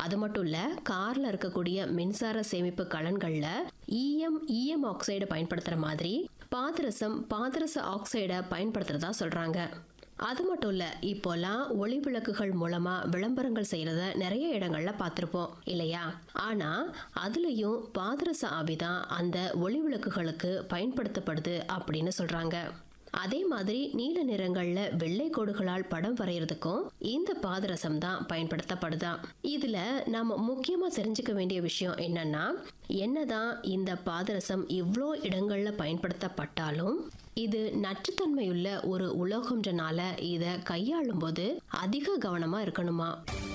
அது மட்டும் இல்ல கார்ல இருக்கக்கூடிய மின்சார சேமிப்பு கலன்கள்ல ஈயம் ஈயம் ஆக்சைடு பயன்படுத்துற மாதிரி பாதரசம் பாதரச ஆக்சைடை பயன்படுத்துறதா சொல்றாங்க அது மட்டும் இல்ல இப்போலாம் ஒளி விளக்குகள் மூலமா விளம்பரங்கள் செய்யறத நிறைய இடங்கள்ல பார்த்திருப்போம் இல்லையா ஆனா அதுலயும் பாதரச ஆவிதான் அந்த ஒளி விளக்குகளுக்கு பயன்படுத்தப்படுது அப்படின்னு சொல்றாங்க அதே மாதிரி நீல நிறங்கள்ல வெள்ளை கோடுகளால் படம் வரைகிறதுக்கும் இந்த பாதரசம் தான் பயன்படுத்தப்படுதாம் இதுல நாம முக்கியமா தெரிஞ்சுக்க வேண்டிய விஷயம் என்னன்னா என்னதான் இந்த பாதரசம் இவ்வளோ இடங்கள்ல பயன்படுத்தப்பட்டாலும் இது நச்சுத்தன்மையுள்ள ஒரு உலோகம்ன்றனால இதை கையாளும் போது அதிக கவனமா இருக்கணுமா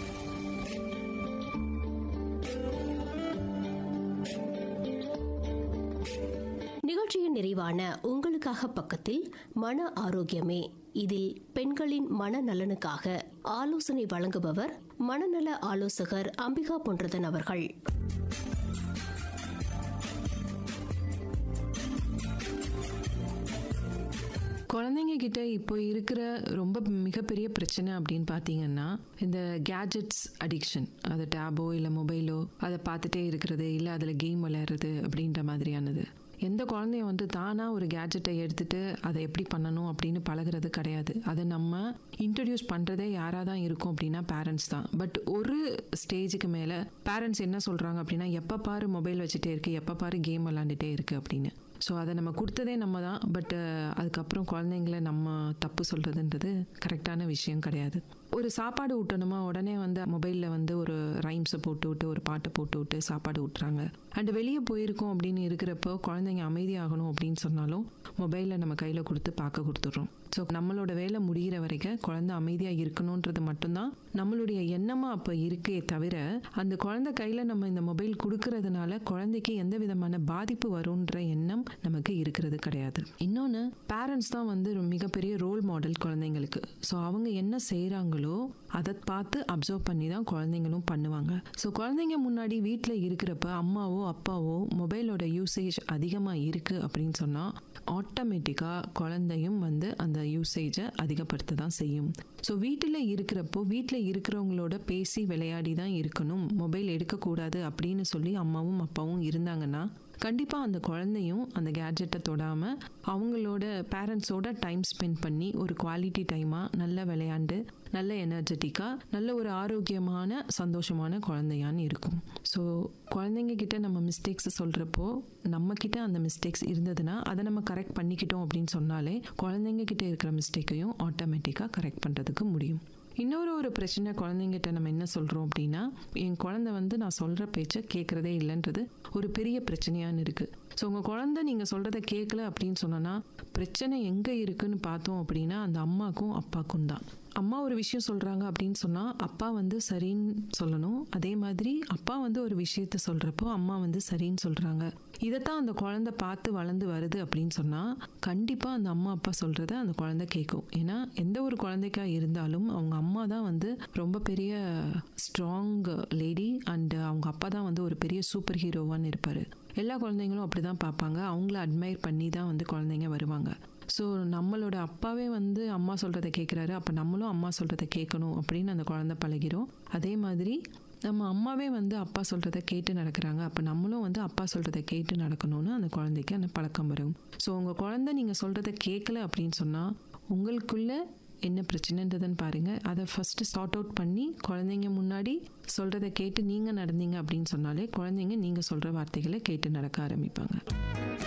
நிகழ்ச்சியின் நிறைவான உங்களுக்காக பக்கத்தில் மன ஆரோக்கியமே இதில் பெண்களின் மன நலனுக்காக ஆலோசனை வழங்குபவர் மனநல ஆலோசகர் அம்பிகா பொன்றதன் அவர்கள் குழந்தைங்க கிட்ட இப்போ இருக்கிற ரொம்ப மிகப்பெரிய பிரச்சனை அப்படின்னு பார்த்தீங்கன்னா இந்த கேஜெட்ஸ் அடிக்ஷன் அது டேபோ இல்லை மொபைலோ அதை பார்த்துட்டே இருக்கிறது இல்லை அதில் கேம் விளையாடுறது அப்படின்ற மாதிரியானது எந்த குழந்தையும் வந்து தானாக ஒரு கேஜெட்டை எடுத்துட்டு அதை எப்படி பண்ணணும் அப்படின்னு பழகுறது கிடையாது அதை நம்ம இன்ட்ரடியூஸ் பண்ணுறதே யாராக தான் இருக்கும் அப்படின்னா பேரண்ட்ஸ் தான் பட் ஒரு ஸ்டேஜுக்கு மேலே பேரண்ட்ஸ் என்ன சொல்கிறாங்க அப்படின்னா எப்போ பாரு மொபைல் வச்சுட்டே இருக்கு எப்போ பாரு கேம் விளாண்டுட்டே இருக்கு அப்படின்னு ஸோ அதை நம்ம கொடுத்ததே நம்ம தான் பட் அதுக்கப்புறம் குழந்தைங்கள நம்ம தப்பு சொல்கிறதுன்றது கரெக்டான விஷயம் கிடையாது ஒரு சாப்பாடு ஊட்டணுமா உடனே வந்து மொபைலில் வந்து ஒரு ரைம்ஸை போட்டு விட்டு ஒரு பாட்டை போட்டு விட்டு சாப்பாடு ஊட்டுறாங்க அண்ட் வெளியே போயிருக்கோம் அப்படின்னு இருக்கிறப்போ குழந்தைங்க அமைதியாகணும் அப்படின்னு சொன்னாலும் மொபைலில் நம்ம கையில் கொடுத்து பார்க்க கொடுத்துட்றோம் ஸோ நம்மளோட வேலை முடிகிற வரைக்கும் குழந்தை அமைதியாக இருக்கணுன்றது மட்டும்தான் நம்மளுடைய எண்ணமாக அப்போ இருக்கே தவிர அந்த குழந்தை கையில் நம்ம இந்த மொபைல் கொடுக்கறதுனால குழந்தைக்கு எந்த விதமான பாதிப்பு வரும்ன்ற எண்ணம் நமக்கு இருக்கிறது கிடையாது இன்னொன்று பேரண்ட்ஸ் தான் வந்து ஒரு மிகப்பெரிய ரோல் மாடல் குழந்தைங்களுக்கு ஸோ அவங்க என்ன செய்கிறாங்களோ அதை பார்த்து அப்சர்வ் பண்ணி தான் குழந்தைங்களும் பண்ணுவாங்க ஸோ குழந்தைங்க முன்னாடி வீட்டில் இருக்கிறப்ப அம்மாவோ அப்பாவோ மொபைலோட யூசேஜ் அதிகமாக இருக்குது அப்படின்னு சொன்னால் ஆட்டோமேட்டிக்காக குழந்தையும் வந்து அந்த யூசேஜை அதிகப்படுத்த தான் செய்யும் ஸோ வீட்டில் இருக்கிறப்போ வீட்டில் இருக்கிறவங்களோட பேசி விளையாடி தான் இருக்கணும் மொபைல் எடுக்கக்கூடாது அப்படின்னு சொல்லி அம்மாவும் அப்பாவும் இருந்தாங்கன்னா கண்டிப்பாக அந்த குழந்தையும் அந்த கேட்ஜெட்டை தொடாமல் அவங்களோட பேரண்ட்ஸோட டைம் ஸ்பெண்ட் பண்ணி ஒரு குவாலிட்டி டைமாக நல்லா விளையாண்டு நல்ல எனர்ஜெட்டிக்காக நல்ல ஒரு ஆரோக்கியமான சந்தோஷமான குழந்தையான்னு இருக்கும் ஸோ குழந்தைங்க கிட்ட நம்ம மிஸ்டேக்ஸ் சொல்கிறப்போ நம்ம கிட்ட அந்த மிஸ்டேக்ஸ் இருந்ததுன்னா அதை நம்ம கரெக்ட் பண்ணிக்கிட்டோம் அப்படின்னு சொன்னாலே குழந்தைங்க கிட்ட இருக்கிற மிஸ்டேக்கையும் ஆட்டோமேட்டிக்காக கரெக்ட் பண்ணுறதுக்கு முடியும் இன்னொரு ஒரு பிரச்சனை குழந்தைங்கிட்ட நம்ம என்ன சொல்கிறோம் அப்படின்னா என் குழந்தை வந்து நான் சொல்கிற பேச்சை கேட்குறதே இல்லைன்றது ஒரு பெரிய பிரச்சனையான்னு இருக்குது ஸோ உங்கள் குழந்தை நீங்கள் சொல்கிறத கேட்கல அப்படின்னு சொன்னோன்னா பிரச்சனை எங்கே இருக்குன்னு பார்த்தோம் அப்படின்னா அந்த அம்மாக்கும் அப்பாக்கும் தான் அம்மா ஒரு விஷயம் சொல்கிறாங்க அப்படின்னு சொன்னால் அப்பா வந்து சரின்னு சொல்லணும் அதே மாதிரி அப்பா வந்து ஒரு விஷயத்த சொல்கிறப்போ அம்மா வந்து சரின்னு சொல்கிறாங்க இதைத்தான் அந்த குழந்தை பார்த்து வளர்ந்து வருது அப்படின்னு சொன்னால் கண்டிப்பாக அந்த அம்மா அப்பா சொல்கிறத அந்த குழந்தை கேட்கும் ஏன்னா எந்த ஒரு குழந்தைக்கா இருந்தாலும் அவங்க அம்மா தான் வந்து ரொம்ப பெரிய ஸ்ட்ராங் லேடி அண்ட் அவங்க அப்பா தான் வந்து ஒரு பெரிய சூப்பர் ஹீரோவான்னு இருப்பார் எல்லா குழந்தைங்களும் அப்படி தான் பார்ப்பாங்க அவங்கள அட்மையர் பண்ணி தான் வந்து குழந்தைங்க வருவாங்க ஸோ நம்மளோட அப்பாவே வந்து அம்மா சொல்கிறத கேட்குறாரு அப்போ நம்மளும் அம்மா சொல்கிறத கேட்கணும் அப்படின்னு அந்த குழந்தை பழகிறோம் அதே மாதிரி நம்ம அம்மாவே வந்து அப்பா சொல்கிறத கேட்டு நடக்கிறாங்க அப்போ நம்மளும் வந்து அப்பா சொல்கிறத கேட்டு நடக்கணும்னு அந்த குழந்தைக்கு அந்த பழக்கம் வரும் ஸோ உங்கள் குழந்தை நீங்கள் சொல்கிறத கேட்கல அப்படின்னு சொன்னால் உங்களுக்குள்ள என்ன பிரச்சனைன்றதுன்னு பாருங்கள் அதை ஃபஸ்ட்டு சார்ட் அவுட் பண்ணி குழந்தைங்க முன்னாடி சொல்கிறத கேட்டு நீங்கள் நடந்தீங்க அப்படின்னு சொன்னாலே குழந்தைங்க நீங்கள் சொல்கிற வார்த்தைகளை கேட்டு நடக்க ஆரம்பிப்பாங்க